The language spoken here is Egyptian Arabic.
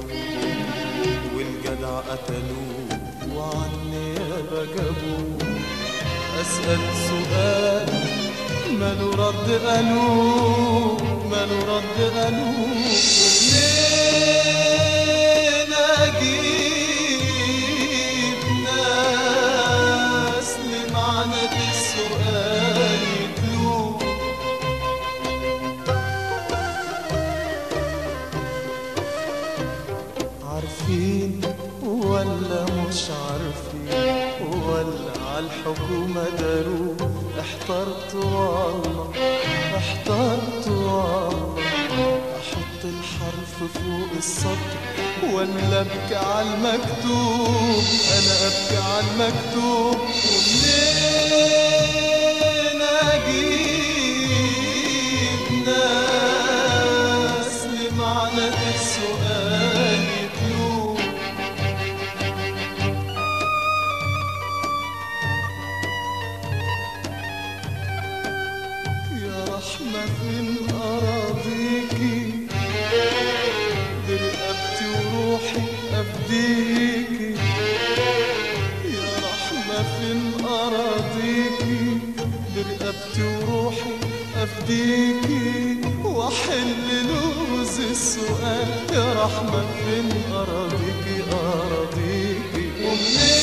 والجدع قتلوه وعالنيابة جابوه أسأل سؤال ماله رد قالوه ماله رد قالوه منين أجيب ناس لمعنى السؤال يتلوه عارفين ولا مش عارفين ولا عالحكومة داروا احترت والله احترت والله احط الحرف فوق السطر ولا ابكي على المكتوب انا ابكي على المكتوب ومنين اجيب ناس لمعنى السؤال يتلوه يا رحمة فين أراضيكي برقبتي وروحي أفديكي يا رحمة فين أراضيكي برقبتي وروحي أفديكي وأحل لغز السؤال يا رحمة فين أراضيكي أراضيكي ومنين